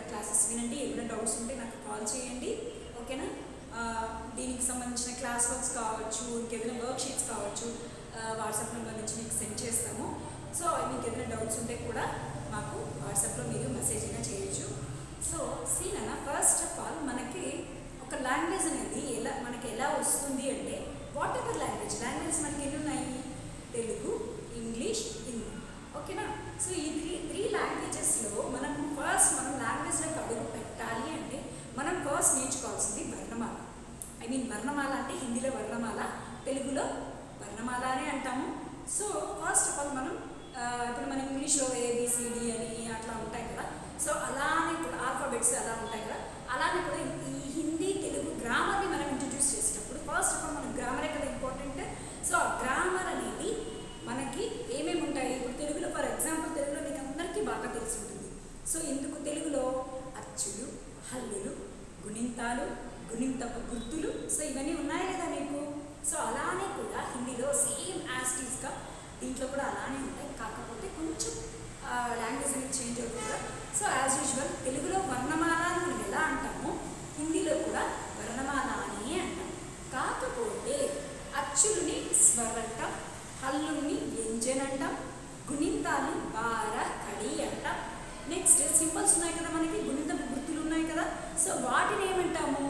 Classes వినండి ఏమైనా doubts ఉంటే నాకు కాల్ చేయండి ఓకేనా ఆ, దీనికి సంబంధించిన క్లాస్ వర్క్స్ కావచ్చు ఇంకేదైనా వర్క్ షీట్స్ కావచ్చు వాట్సాప్ నెంబర్ నుంచి మీకు సెండ్ చేస్తాము సో మీకు ఏదైనా డౌట్స్ ఉంటే కూడా మాకు వాట్సాప్లో మీరు మెసేజ్ అయినా చేయొచ్చు సో సీనన్న ఫస్ట్ ఆఫ్ ఆల్ మనకి ఒక లాంగ్వేజ్ అనేది ఎలా మనకి ఎలా వస్తుంది అంటే వాట్ ఎవర్ లాంగ్వేజ్ లాంగ్వేజ్ మనకి ఎన్ని ఉన్నాయి తెలుగు ఇంగ్లీష్ హిందీ ఓకేనా సో ఈ త్రీ త్రీ లాంగ్వేజెస్లో మనం ఫస్ట్ మనం లాంగ్వేజ్లోకి అడుగు పెట్టాలి అంటే మనం ఫస్ట్ నేర్చుకోవాల్సింది వర్ణమాల ఐ మీన్ వర్ణమాల అంటే హిందీలో వర్ణమాల తెలుగులో వర్ణమాల అని అంటాము సో ఫస్ట్ ఆఫ్ ఆల్ మనం ఆ, ఇప్పుడు మనం ఇంగ్లీష్లో ఏబిసిడి అని అట్లా ఉంటాయి కదా సో అలానే కూడా ఆల్ఫాబెట్స్ అలా ఉంటాయి కదా అలానే కూడా ఈ హిందీ తెలుగు గ్రామర్ని మనం ఇంట్రడ్యూస్ చేసేటప్పుడు ఫస్ట్ ఆఫ్ ఆల్ మనకు గ్రామరే కదా ఇంపార్టెంట్ సో ఆ గ్రామర్ అనేది మనకి ఏమేమి ఉంటాయి ఇప్పుడు తెలుగులో ఫర్ ఎగ్జాంపుల్ తెలుగులో మీకు అందరికీ బాగా తెలిసి ఉంటుంది సో ఎందుకు తెలుగులో అచ్చులు హల్లులు గుణింతాలు గుణింతపు గుర్తులు సో ఇవన్నీ ఉన్నాయా లేదా మీకు సో అలానే కూడా హిందీలో సేమ్ యాస్టీస్గా దీంట్లో కూడా అలానే ఉంటాయి కాకపోతే కొంచెం లాంగ్వేజ్ అనేది చేంజ్ అవుతుంది కదా సో యాజ్ యూజువల్ తెలుగులో వర్ణమాల అని మనం ఎలా అంటామో హిందీలో కూడా వర్ణమాల అని అంటాం కాకపోతే అచ్చులని స్వరంటాం హల్లుల్ని వ్యంజనంటాం గుణింతాన్ని బార కడి అంటాం నెక్స్ట్ సింబల్స్ ఉన్నాయి కదా మనకి గుణితపు గుర్తులు ఉన్నాయి కదా సో వాటిని ఏమంటాము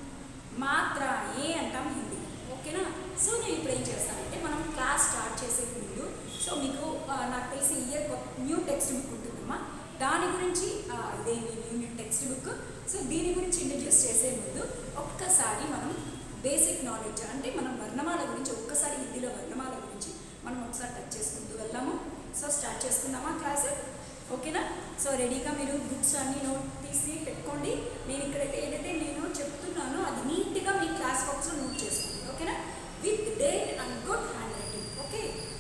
మాత్ర ఏ అంటాం హిందీ ఓకేనా సో నేను ఇప్పుడు ఏం చేస్తానంటే మనం క్లాస్ స్టార్ట్ చేసే ముందు సో మీకు ఆ, నాకు తెలిసి ఇయర్ న్యూ టెక్స్ట్ బుక్ ఉంటుందమ్మా దాని గురించి ఆ, ఇదే మీ న్యూ టెక్స్ట్ బుక్ సో దీని గురించి ఇంట్రడ్యూస్ చేసే ముందు ఒక్కసారి మనం బేసిక్ నాలెడ్జ్ అంటే మనం వర్ణమాల గురించి ఒక్కసారి హిందీలో వర్ణమాల గురించి మనం ఒకసారి టచ్ చేసుకుంటూ వెళ్దాము సో స్టార్ట్ చేసుకుందామా క్లాస్ ఓకేనా సో రెడీగా మీరు బుక్స్ అన్ని నోట్ తీసి పెట్టుకోండి నేను ఇక్కడైతే ఏదైతే నేను చెప్తున్నానో అది నీట్గా మీ క్లాస్ బాక్స్లో నోట్ చేసుకోండి ఓకేనా with date and good hand writing okay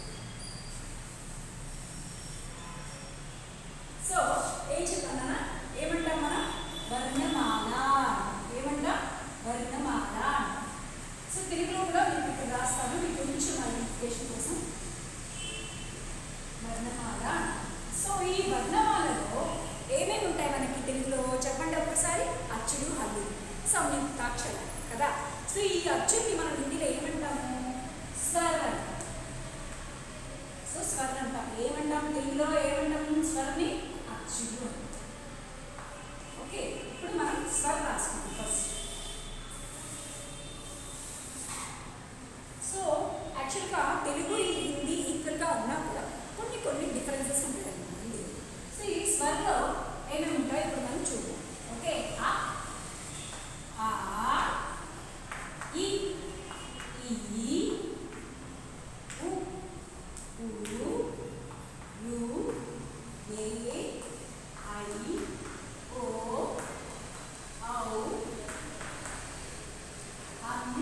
so ఏం చెప్పానా ఏమంటాం మనం వర్ణమాల ఏమంటాం వర్ణమాల సో తెలుగులో కూడా మీకు ఇక్కడ రాస్తాను మీకు కొంచెం ఐడెంటిఫికేషన్ కోసం వర్ణమాల సో ఈ వర్ణమాలలో ఏమేమి ఉంటాయి మనకి తెలుగులో చెప్పండి ఒకసారి అచ్చులు హల్లులు సంయుక్తాక్షరం కదా సో ఈ అచ్చుల్ని మనం హిందీలో ఏమంటాము స్వరం సో స్వరం అంటాం ఏమంటాం తెలుగులో ఏమంటాం స్వరని అచ్చులు అంటాం. ఓకే ఇప్పుడు మనం స్వర్ రాసుకుందాం ఫస్ట్ సో యాక్చువల్గా తెలుగు ఈ హిందీ ఈక్వల్గా ఉన్నా కూడా కొన్ని కొన్ని డిఫరెన్సెస్ ఉంటాయి అన్నమాట హిందీలో సో ఈ స్వర్లో ఏమేమి ఉంటాయో ఇప్పుడు మనం చూద్దాం ఓకే ఆ ఆ ఈ ఈ ఉ ఊ రు ఏ ఐ ఓ ఔ అం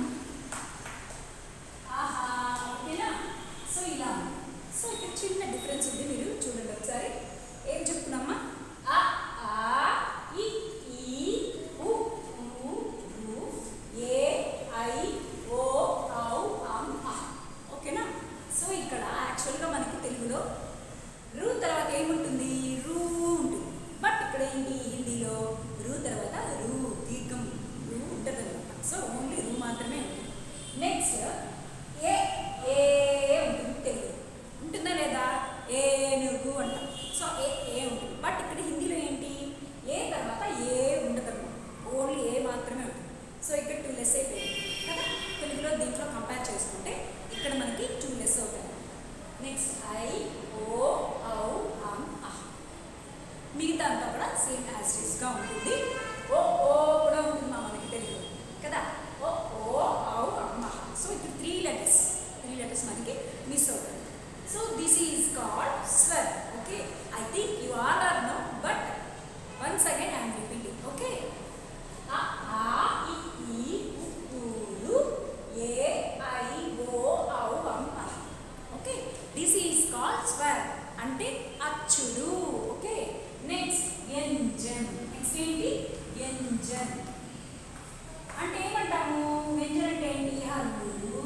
ఆహా ఓకేనా సో ఇలా ఉంది. సో ఇక్కడ చిన్న డిఫరెన్స్ ఉంది మీరు చూడండి ఒకసారి ఏం చెప్తున్నామ్మా ఆ ఆ ఈ ఈ ఉ ఊ రు ఏ ఐ ఓ ఔ అం అహ్ ఓకేనా సో ఇక్కడ యాక్చువల్గా మనకి తెలుగులో రు తర్వాత ఏముంటుంది రూ ఉంటుంది బట్ ఇక్కడ ఏంటి హిందీలో రు తర్వాత రు దీర్ఘం రు ఉంటుంది అనమాట సో ఓన్లీ రు మాత్రమే ఉంటుంది నెక్స్ట్ ఏ ఏ ఉంటుంది తెలుగు ఉంటుందా లేదా ఏనుగు అంటాం సో ఏ ఏ ఉంటుంది బట్ ఇక్కడ హిందీలో ఏంటి ఏ తర్వాత ఏ ఉండదు అనమాట ఓన్లీ ఏ మాత్రమే ఉంటుంది సో ఇక్కడ టూ లెస్ అయిపోయింది కదా తెలుగులో దీంట్లో కంపేర్ చేసుకుంటే ఇక్కడ మనకి టూ లెస్ అవుతాయి నెక్స్ట్ ఐ ఓ ఔ అం అహ్ మిగతా అంతా కూడా సేమ్ యాస్టిస్గా ఉంటుంది ఓ ఓ కూడా ఉంటుంది మా మనకి తెలుగు కదా ఓ ఓ ఔ అమ్మ సో ఇక్కడ త్రీ లెటర్స్ త్రీ లెటర్స్ మనకి మిస్ అవుతుంది so this is called swar okay I think you all are know but once again I'm repeating okay ఆ ఆ ఇ ఈ ఉ ఊ ఏ ఐ ఓ ఔ అం అహ్ okay this is called swar అంటే అచ్చుడు ఓకే నెక్స్ట్ వ్యంజన్ నెక్స్ట్ ఏంటి వ్యంజన్ అంటే ఏమంటాము వ్యంజన్ అంటే ఏంటి హల్లులు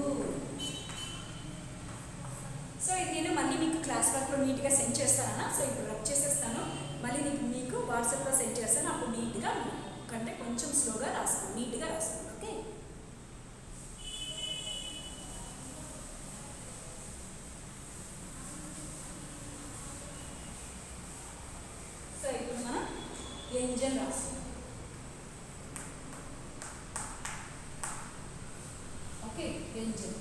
సో ఇది నేను మళ్ళీ మీకు క్లాస్ వర్క్లో నీట్గా సెండ్ చేస్తాను సో ఇప్పుడు రబ్ చేసేస్తాను మళ్ళీ నీకు మీకు వాట్సాప్లో సెండ్ చేస్తాను అప్పుడు నీట్గా కంటే కొంచెం స్లోగా రాసుకో నీట్గా రాసుకోండి ఓకే సో ఇప్పుడు మనం ఎంజన్ రాస్తాం ఓకే ఎంజన్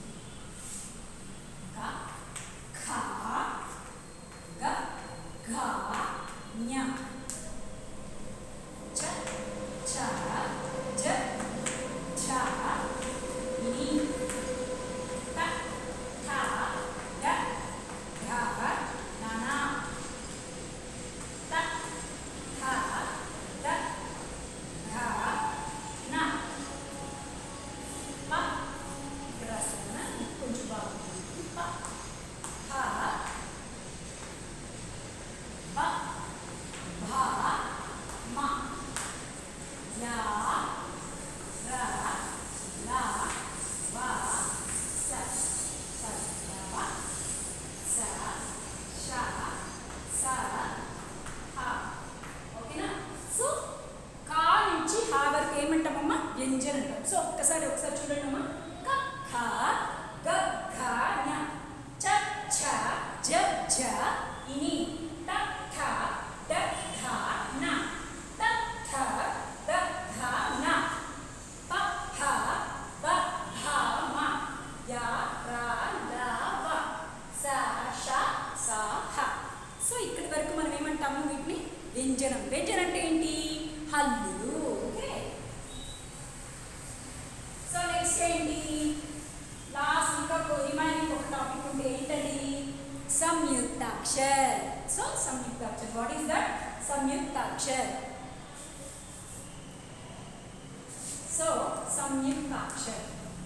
క ఖ గ ఘ ఞ చ ఛ జ ఝ ని ట ఠ డ ఢ న న ట ఠ డ ఢ న ప ఇక్కడ రాస్తాను కొంచెం బాగుంటుంది ప హ బ భ మ యా ర ల వ స స వ స ష స హ ఓకేనా సో కా నుంచి హా వరకు ఏమంటామమ్మా వ్యంజన్ అంటాం సో ఒక్కసారి ఒకసారి చూడండి అమ్మా క ఖ గ ఘ ఞ చ ఛ జ ఝ ఇని ట ఠ డ ఢ న ట ఠ డ ఢ న ప హ బ భ మ యా ర ల వ స ష స హ సో ఇక్కడి వరకు మనం ఏమంటాము వీటిని వ్యంజనం వ్యంజనం అంటే ఏంటి హల్లులు ఓకే సో నెక్స్ట్ ఏంటి లాస్ట్ ఇంకా రిమైనింగ్ ఒక టాపిక్ ఉంటే ఏంటది సంయుక్తాక్షర్ so sanyuktakshar what is that sanyuktakshar so sanyuktakshar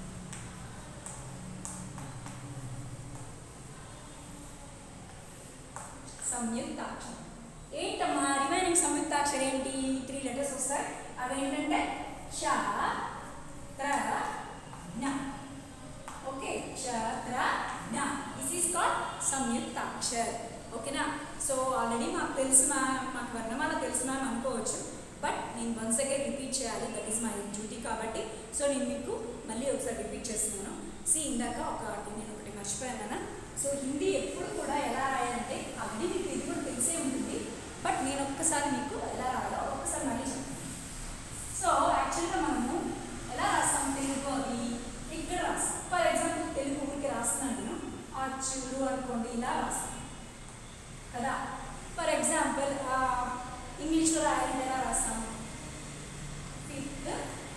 సంయుక్తాక్షరం ఏంటమ్మా రిమైనింగ్ సంయుక్తాక్షరం ఏంటి త్రీ లెటర్స్ వస్తాయి అవేంటంటే ష త్ర జ్ఞ ఓకే ష త్ర జ్ఞ దిస్ ఈస్ కాల్డ్ సంయుక్తాక్షర్ ఓకేనా సో ఆల్రెడీ మాకు తెలిసిన మాకు వర్ణమాల తెలిసిన అనుకోవచ్చు బట్ నేను వన్స్ అగైన్ రిపీట్ చేయాలి దట్ ఈస్ మై డ్యూటీ కాబట్టి సో నేను మీకు మళ్ళీ ఒకసారి రిపీట్ చేస్తున్నాను సి ఇందాక ఒక నేను ఒకటి మర్చిపోయాను నాన్న. సో హిందీ ఎప్పుడు కూడా ఎలా రాయాలంటే ఆల్రెడీ మీకు ఇది కూడా తెలిసే ఉంటుంది బట్ నేను ఒక్కసారి మీకు ఎలా రాయాలో ఒక్కసారి మళ్ళీ చెప్తాను సో యాక్చువల్గా మనము ఎలా రాస్తాం తెలుగు అది ఇక్కడ రాస్తాం ఫర్ ఎగ్జాంపుల్ తెలుగు ఊరికి రాస్తున్నాను నేను అచ్చులు అనుకోండి ఇలా రాస్తాం కదా ఫర్ ఎగ్జాంపుల్ ఇంగ్లీష్లో రాయాలంటే ఎలా రాస్తాం ఫిఫ్త్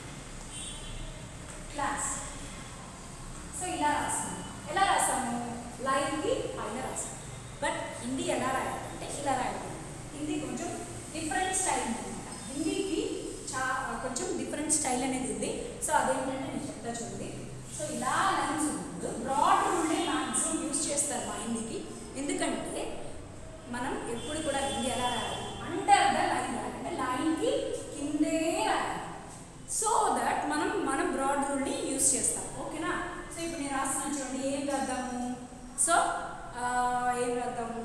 క్లాస్ సో ఇలా రాస్తాము ఎలా రాస్తాము లైన్కి పైన రాస్తాం బట్ హిందీ ఎలా రాయాలంటే ఇలా రాయాలి హిందీ కొంచెం డిఫరెంట్ స్టైల్ అనమాట హిందీకి చా కొంచెం డిఫరెంట్ స్టైల్ అనేది ఉంది సో అదేంటంటే నేను చెప్తా చూడండి సో ఇలా లైన్స్ ఉంటుంది బ్రాడ్ ఉండే లైన్స్ యూజ్ చేస్తారు మా హిందీకి ఎందుకంటే మనం ఎప్పుడు కూడా హిందీ ఎలా రాయాలి అండర్ ద లైన్ రాయాలి అంటే లైన్కి కిందే రాయాలి సో దట్ మనం మనం బ్రాడ్ రూల్ని యూస్ చేస్తాం ఓకేనా సో ఇప్పుడు నేను రాస్తున్నాను చూడండి ఏం రాద్దాము సో ఆ, ఏం రాద్దాము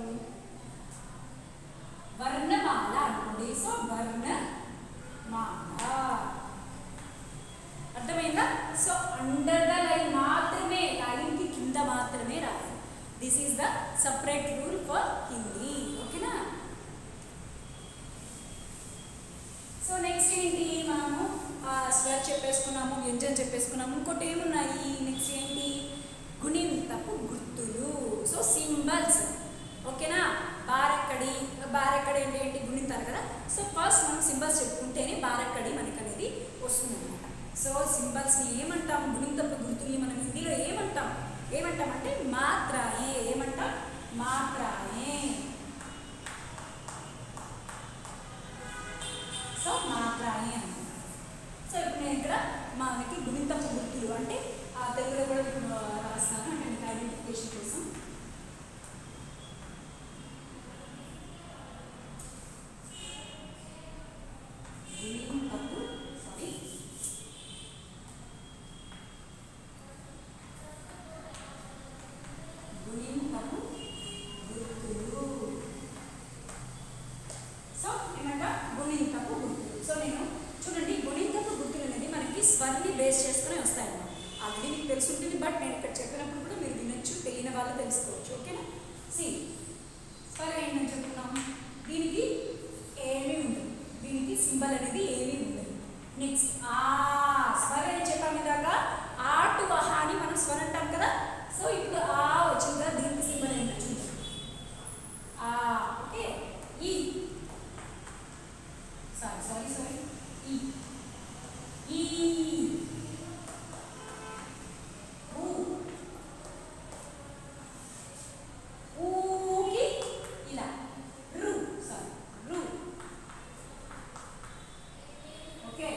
వర్ణమాల అనుకోండి సో వర్ణమాల అర్థమైందా సో అండర్ ద లైన్ మాత్రమే లైన్కి కింద మాత్రమే రాయాలి this is the separate rule for Hindi ఓకేనా సో నెక్స్ట్ ఏంటి మనము ఆ, స్వర్ చెప్పేసుకున్నాము వ్యంజన్ చెప్పేసుకున్నాము ఇంకోటి ఏమున్నాయి నెక్స్ట్ ఏంటి గుణింతపు గుర్తులు సో సింబల్స్ ఓకేనా బారెక్కడి బారెక్కడి అంటే ఏంటి గుణింతారు కదా సో ఫస్ట్ మనం సింబల్స్ చెప్పుకుంటేనే బారెక్కడి మనకి అనేది వస్తుంది అనమాట సో సింబల్స్ని ఏమంటాం గుణింతపు గుర్తుల్ని మనం హిందీలో ఏమంటాం ఏమంటాం అంటే మాత్రాయే ఏమంటాం మాత్రాయే సో మాత్రాయే అంటాం సో ఇప్పుడు నేను ఇక్కడ మనకి గుణింతపు గుర్తులు అంటే ఆ తెలుగులో కూడా ఇప్పుడు రాస్తాను అంటే మీకు ఐడెంటిఫికేషన్ కోసం గుణింతపు సారీ గుణింతపు గుర్తులు ఉంటుంది బట్ నేను ఇక్కడ చెప్పినప్పుడు కూడా మీరు వినొచ్చు తెలియని వాళ్ళు తెలుసుకోవచ్చు ఓకేనా సి స్వర ఏంటని చెప్తున్నాం దీనికి ఏమీ ఉండదు దీనికి సింబల్ అనేది ఏమీ ఉండదు నెక్స్ట్ ఆ స్వర ఏం చెప్పాము ఇందాక ఆటు వహ అని మనం స్వర అంటాం కదా సో ఇప్పుడు ఆ వచ్చింది కదా దీనికి సింబల్ ఏంటో చూద్దాం ఆ ఓకే ఈ సారీ సారీ సారీ ఈ ఈ ఊ ఊకి ఇలా రు సారీ రు ఓకే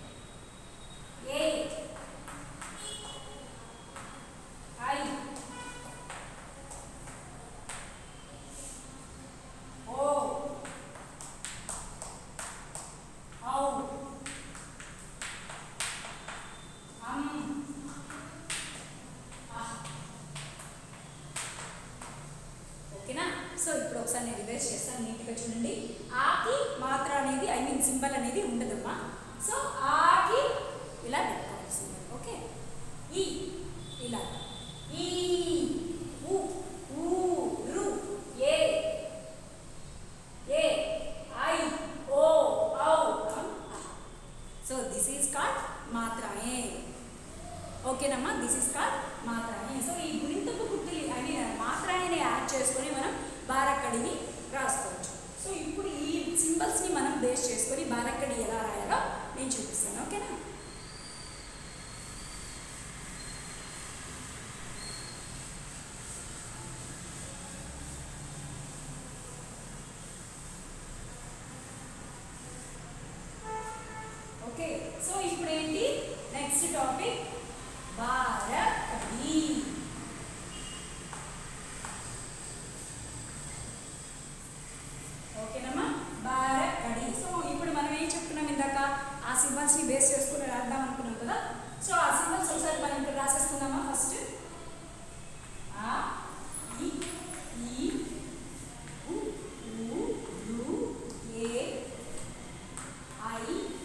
ఏ ఐ ఓ ఔ అమ్ ఆహ్ ఓకేనా సో ఇప్పుడు ఒకసారి నేను రివైజ్ చేస్తాను నీట్గా చూడండి ఆకి మాత్ర అనేది ఐ మీన్ సింబల్ అనేది ఉండదమ్మా సో ఆకి ఇలా పెట్టుకోవాలి సింబల్ ఓకే ఈ ఇలా ఈ ఉ ఊ రు ఏ ఏ ఐ ఓ ఔ అం అహ్ సో దిస్ ఈజ్ కాల్డ్ మాత్రమే ఓకేనమ్మా దిస్ ఇస్ కాల్డ్ మాత్రమే సో ఈ గురింతపు గుర్తులు ఐ మీన్ మాత్రమే యాడ్ చేసుకొని మనం బారక్కడిని రాసుకోవచ్చు సో ఇప్పుడు ఈ సింబల్స్ని మనం బేస్ చేసుకొని బారక్కడి ఎలా రాయాలో నేను చూపిస్తాను ఓకేనా ఓకే సో ఇప్పుడు ఏంటి నెక్స్ట్ టాపిక్ బారకడి ఓకేనమ్మా బారకడి సో ఇప్పుడు మనం ఏం చెప్తున్నాం ఇందాక ఆ సింబల్స్ని బేస్ చేసుకుని రాద్దాం అనుకున్నాం కదా సో ఆ సింబల్స్ ఒకసారి మనం ఇక్కడ రాసేసుకుందామా ఫస్ట్ ఆ ఈ ఈ ఉ ఊ రు ఏ ఐ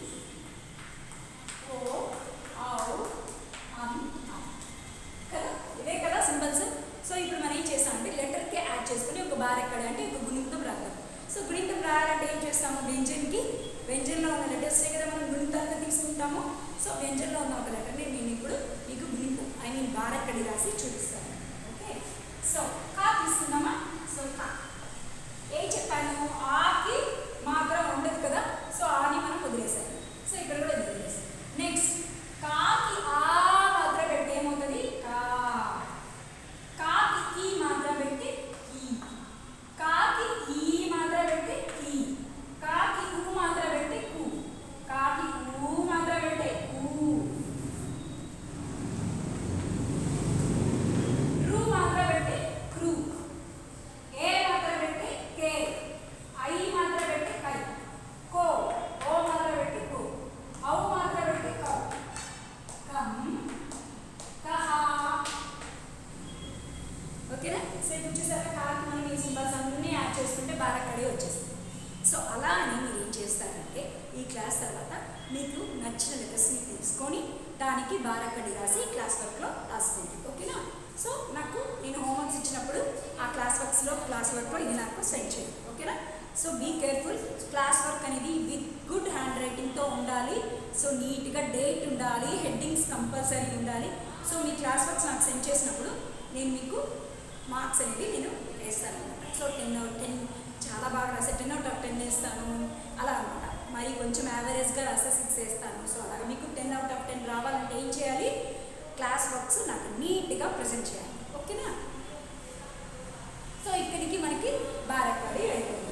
ఓ ఔ అం అం కదా ఇదే కదా సింబల్స్ సో ఇప్పుడు మనం ఏం చేస్తామంటే లెటర్కి యాడ్ చేసుకుని ఒక బార్ ఎక్కడ అంటే ఒక గుణితం రాద్దాం సో గుణితం రాయాలంటే ఏం చేస్తాము వ్యంజన్కి వ్యంజన్లో ఉన్న లెటర్స్నే కదా మనం గుణితాలుగా తీసుకుంటాము సో వ్యంజన్లో ఉన్న ఒక లెటర్ని నేను ఇప్పుడు మీకు గుణితం ఐ మీన్ బార్ ఎక్కడి రాసి చూపిస్తాను ఓకే సో కా తీసుకుందామా సో కా ఏం చెప్పాను ఆకి మాత్రం ఉండదు కదా సో ఆని మనం వదిలేసాము సో ఇక్కడ కూడా వదిలేసాం నెక్స్ట్ కాకి ఆ మాత్రం పెట్టి ఏమవుతుంది కా కాకి ఈ మాత్రం పెట్టి ఈ కాకి ఈ మాత్రం పెట్టి ఈ కాకి ఊ మాత్రం పెట్టి కు కాకి ఊ మాత్రం పెట్టి ఊ రు మాత్రం పెట్టి క్రూ ఏ మాత్రం పెట్టి కే ఐ మాత్రం పెట్టి కై కో ఓ మాత్రం పెట్టి కో ఔ మాత్రం పెట్టి కౌ కం కహ ఓకేనా సో ఇప్పుడు చూసారా కాకి మనం ఈ సింబల్స్ అన్నీ యాడ్ చేసుకుంటే బారక్కడే వచ్చేస్తుంది సో అలా అని మీరు ఏం చేస్తారంటే ఈ క్లాస్ తర్వాత మీకు నచ్చిన లెటర్స్ని తీసుకొని దానికి బారక్కడి రాసి క్లాస్ వర్క్లో రాసుకోండి ఓకేనా సో నాకు నేను హోంవర్క్స్ ఇచ్చినప్పుడు ఆ క్లాస్ వర్క్స్లో క్లాస్ వర్క్లో ఇది నాకు సెండ్ చేయండి ఓకేనా so be careful class work అనేది విత్ గుడ్ హ్యాండ్ రైటింగ్తో ఉండాలి సో నీట్గా డేట్ ఉండాలి హెడ్డింగ్స్ కంపల్సరీ ఉండాలి సో మీ క్లాస్ వర్క్స్ నాకు సెండ్ చేసినప్పుడు నేను మీకు మార్క్స్ అనేది నేను వేస్తాను అనమాట సో టెన్ అవుట్ టెన్ చాలా బాగా రాస్తే టెన్ అవుట్ ఆఫ్ టెన్ వేస్తాను అలా అనమాట మరి కొంచెం యావరేజ్గా రాస్తే సిక్స్ వేస్తాను సో అలాగా మీకు టెన్ అవుట్ ఆఫ్ టెన్ రావాలంటే ఏం చేయాలి క్లాస్ వర్క్స్ నాకు నీట్గా ప్రజెంట్ చేయాలి ఓకేనా సో ఇక్కడికి మనకి బారక్వాడి అయిపోయింది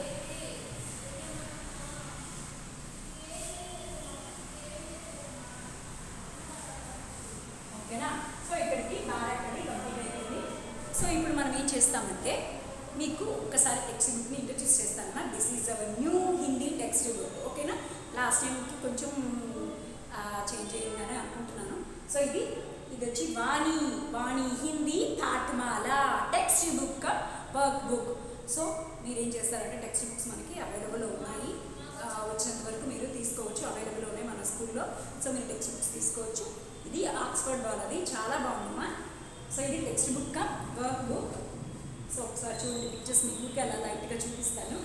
ఓకేనా సో ఇక్కడికి బారక్వాడి కంప్లీట్ అయిపోయింది సో ఇప్పుడు మనం ఏం చేస్తామంటే మీకు ఒకసారి టెక్స్ట్ బుక్ని ఇంట్రడ్యూస్ చేస్తాను this is our new Hindi text book ఓకేనా లాస్ట్ టైంకి కొంచెం చేంజ్ అయ్యిందని అనుకుంటున్నాను సో ఇది ఇది వచ్చి వాణి వాణి హిందీ తాట్మాల text book work book so మీరు ఏం చేస్తారంటే టెక్స్ట్ బుక్స్ మనకి అవైలబుల్ ఉన్నాయి ఆ, వచ్చినంత వరకు మీరు తీసుకోవచ్చు అవైలబుల్ ఉన్నాయి మన స్కూల్లో సో మీరు టెక్స్ట్ బుక్స్ తీసుకోవచ్చు ఇది ఆక్స్ఫర్డ్ వాళ్ళది చాలా బాగుందమ్మా సో ఇది text book work book so ఒకసారి చూడండి పిక్చర్స్ మీకు అలా లైట్గా చూపిస్తాను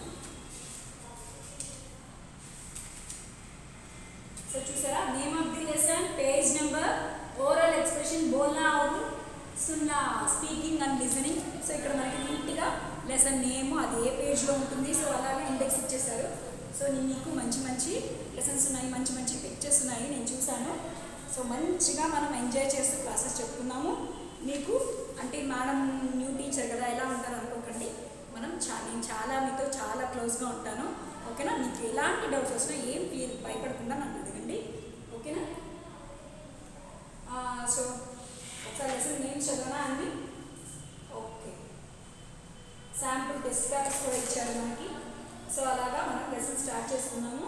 సో చూసారా name of the lesson page number oral expression బోల్నా అవుట్ సున్నా స్పీకింగ్ అండ్ లిసనింగ్ సో ఇక్కడ మనకి నీట్గా లెసన్ నేమ్ అది ఏ పేజ్లో ఉంటుంది సో అలాగే ఇండెక్స్ ఇచ్చేసారు సో నేను మీకు మంచి మంచి లెసన్స్ ఉన్నాయి మంచి మంచి పిక్చర్స్ ఉన్నాయి నేను చూశాను సో మంచిగా మనం ఎంజాయ్ చేస్తూ క్లాసెస్ చెప్పుకున్నాము మీకు అంటే మేడం న్యూ టీచర్ కదా ఎలా ఉంటారు అనుకోకండి మనం చా నేను చాలా మీతో చాలా క్లోజ్గా ఉంటాను ఓకేనా మీకు ఎలాంటి డౌట్స్ వచ్చినా ఏం ఫీల్ భయపడకుండా నన్ను అడగండి ఓకేనా ఆ, సో ఒకసారి లెసన్ నేమ్ చదవనా అండి ఓకే శాంపుల్ టెస్ట్ పేపర్స్ కూడా ఇచ్చారు మనకి సో అలాగా మనం లెసన్ స్టార్ట్ చేసుకున్నాము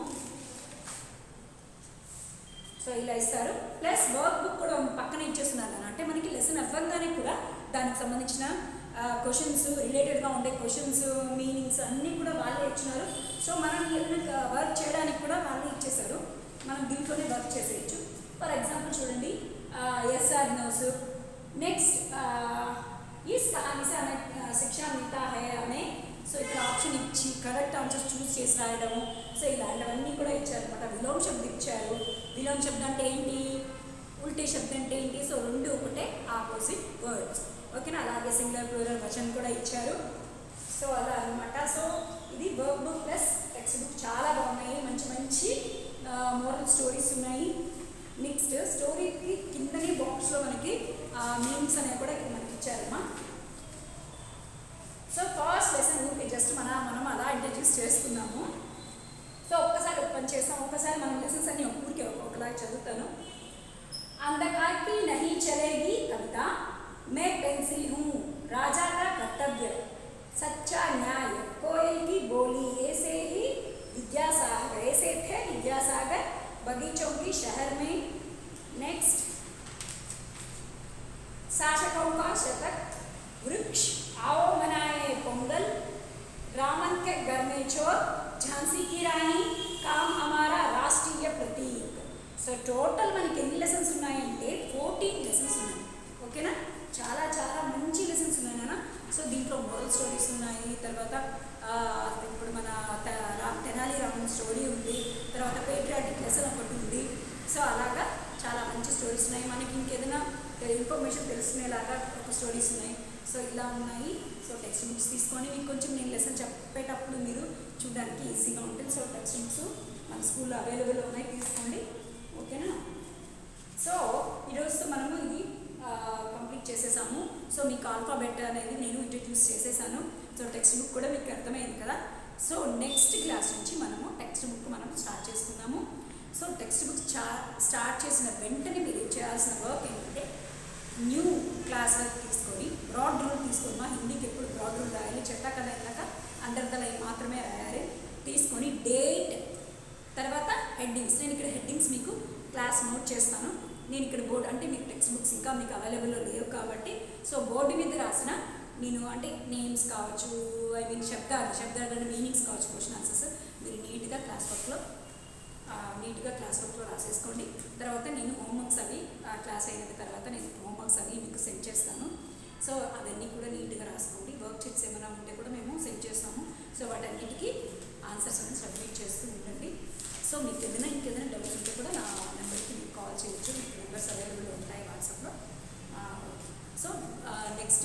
సో ఇలా ఇస్తారు ప్లస్ వర్క్ బుక్ కూడా పక్కన ఇచ్చేస్తున్నారు అన్న. అంటే మనకి లెసన్ అవ్వగానే కూడా దానికి సంబంధించిన క్వశ్చన్స్ రిలేటెడ్గా ఉండే క్వశ్చన్స్ మీనింగ్స్ అన్నీ కూడా వాళ్ళే ఇచ్చినారు సో మనం ఏదైనా వర్క్ చేయడానికి కూడా వాళ్ళే ఇచ్చేసారు మనం దీంట్లోనే వర్క్ చేసేయచ్చు ఫర్ ఎగ్జాంపుల్ చూడండి ఎస్ఆర్ నోస్ నెక్స్ట్ ఈస్ కహానీ से हमें अ, शिक्षा मिलता है हमें సో ఇక్కడ ఆప్షన్ ఇచ్చి కరెక్ట్ ఆన్సర్స్ చూస్ చేసి రాయడము సో ఇలాంటివన్నీ కూడా ఇచ్చారనమాట విలోమ శబ్దం ఇచ్చారు విలోమ శబ్దం అంటే ఏంటి ఉల్టే శబ్దం అంటే ఏంటి సో రెండు ఒకటే ఆపోజిట్ వర్డ్స్ ఓకేనా అలాగే సింగులర్ ప్లూరల్ వచన్ కూడా ఇచ్చారు సో అలా అనమాట సో ఇది work book plus text book చాలా బాగున్నాయి మంచి మంచి మోరల్ స్టోరీస్ ఉన్నాయి నెక్స్ట్ స్టోరీకి కిందనే బాక్స్లో మనకి మీనింగ్స్ అనేవి కూడా ఇక్కడ మనకి ఇచ్చారమ్మా సో ఫస్ట్ లెసన్ ఊరికి జస్ట్ మన మనం అలా ఇంట్రడ్యూస్ చేసుకున్నాము సో ఒక్కసారి ఓపెన్ చేస్తాం ఒక్కసారి మనం లెసన్స్ అన్ని ఊరికి ఒకలాగా చదువుతాను अंधकार की नहीं चलेगी कविता मैं पेंसिल हूँ राजा का कर्तव्य सच्चा न्याय कोयल की बोली ऐसे ही विद्यासागर ऐसे थे विद्यासागर बगीचों की शहर में नेक्स्ट शासकों का शतक वृक्ष आओ मनाए पोंगल रामन के घर में चोर झांसी की रानी काम हमारा राष्ट्रीय प्रतीक సో టోటల్ మనకి ఎన్ని లెసన్స్ ఉన్నాయంటే ఫోర్టీన్ లెసన్స్ ఉన్నాయి ఓకేనా చాలా చాలా మంచి లెసన్స్ ఉన్నాయి నాన్న సో దీంట్లో మోరల్ స్టోరీస్ ఉన్నాయి తర్వాత ఆ, ఇప్పుడు మన త- రా- తెనాలి రామన్ స్టోరీ ఉంది తర్వాత పేట్రియాటిక్ లెసన్ ఒకటి ఉంది సో అలాగా చాలా మంచి స్టోరీస్ ఉన్నాయి మనకి ఇంకేదైనా ఇన్ఫర్మేషన్ తెలుసుకునేలాగా ఒక స్టోరీస్ ఉన్నాయి సో ఇలా ఉన్నాయి సో టెక్స్ట్ బుక్స్ తీసుకొని మీకు కొంచెం నేను లెసన్ చెప్పేటప్పుడు మీరు చూడడానికి ఈజీగా ఉంటుంది సో టెక్స్ట్ బుక్స్ మన స్కూల్లో అవైలబుల్ ఉన్నాయి తీసుకోండి ఓకేనా సో ఈరోజు మనము ఇది కంప్లీట్ చేసేసాము సో మీకు ఆల్ఫాబెట్ అనేది నేను ఇంట్రడ్యూస్ చేసేసాను సో టెక్స్ట్ బుక్ కూడా మీకు అర్థమైంది కదా సో నెక్స్ట్ క్లాస్ నుంచి మనము టెక్స్ట్ బుక్ మనం స్టార్ట్ చేసుకుందాము సో టెక్స్ట్ బుక్ చా స్టార్ట్ చేసిన వెంటనే మీరు ఏం చేయాల్సిన వర్క్ ఏంటంటే న్యూ క్లాస్ వర్క్ తీసుకొని బ్రాడ్ రూల్ తీసుకొని మా హిందీకి ఎప్పుడు బ్రాడ్ రూల్ రాయాలి చెట్టా కదా వెళ్ళాక అండర్ ద లైన్ మాత్రమే రాయాలి తీసుకొని డేట్ తర్వాత హెడ్డింగ్స్ నేను ఇక్కడ హెడ్డింగ్స్ మీకు క్లాస్ నోట్ చేస్తాను నేను ఇక్కడ బోర్డు అంటే మీకు టెక్స్ట్ బుక్స్ ఇంకా మీకు అవైలబుల్లో లేవు కాబట్టి సో బోర్డు మీద రాసిన నేను అంటే నేమ్స్ కావచ్చు ఐ మీన్ శబ్దాలు శబ్దాలు అంటే మీనింగ్స్ కావచ్చు క్వశ్చన్ ఆన్సర్స్ మీరు నీట్గా క్లాస్ వర్క్లో నీట్గా క్లాస్ వర్క్లో రాసేసుకోండి తర్వాత నేను హోంవర్క్స్ అవి ఆ క్లాస్ అయిన తర్వాత నేను హోంవర్క్స్ అవి మీకు సెండ్ చేస్తాను సో అవన్నీ కూడా నీట్గా రాసుకోండి వర్క్ షీట్స్ ఏమైనా ఉంటే కూడా మేము సెండ్ చేస్తాము సో వాటన్నిటికీ ఆన్సర్స్ అనేది సబ్మిట్ చేస్తూ ఉండండి సో మీకు ఏదైనా ఇంకేదైనా డౌట్స్ ఉంటే కూడా నా నెంబర్కి మీకు కాల్ చేయొచ్చు మీకు నెంబర్స్ అవైలబుల్ ఉంటాయి వాట్సాప్లో సో నెక్స్ట్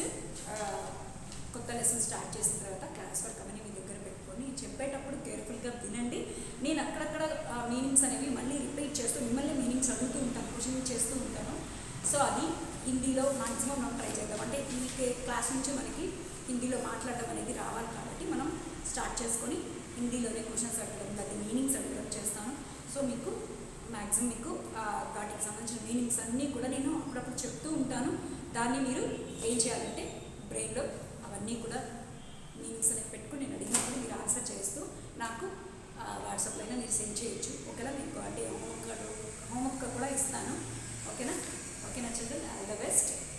కొత్త లెసన్ స్టార్ట్ చేసిన తర్వాత క్లాస్ వర్క్ అవన్నీ మీ దగ్గర పెట్టుకొని చెప్పేటప్పుడు కేర్ఫుల్గా వినండి నేను అక్కడక్కడ మీనింగ్స్ అనేవి మళ్ళీ రిపీట్ చేస్తూ మిమ్మల్ని మీనింగ్స్ అడుగుతూ ఉంటాను క్వశ్చన్ చేస్తూ ఉంటాను సో అది హిందీలో మాక్సిమం మనం ట్రై చేద్దాం అంటే ఈ క్లాస్ నుంచి మనకి హిందీలో మాట్లాడడం అనేది రావాలి కాబట్టి మనం స్టార్ట్ చేసుకొని హిందీలోనే క్వశ్చన్స్ అడగడం లేదా మీనింగ్స్ అడగడం చేస్తాను సో మీకు మ్యాక్సిమం మీకు ఆ, వాటికి సంబంధించిన మీనింగ్స్ అన్నీ కూడా నేను అప్పుడప్పుడు చెప్తూ ఉంటాను దాన్ని మీరు ఏం చేయాలంటే బ్రెయిన్లో అవన్నీ కూడా మీనింగ్స్ అనేవి పెట్టుకుని నేను అడిగినప్పుడు మీరు ఆన్సర్ చేస్తూ నాకు వాట్సాప్లో అయినా మీరు సెండ్ చేయొచ్చు ఓకేనా మీకు అంటే హోంవర్క్ హోంవర్క్ కూడా ఇస్తాను ఓకేనా ఓకేనా చిల్డ్రన్ ఆల్ ద బెస్ట్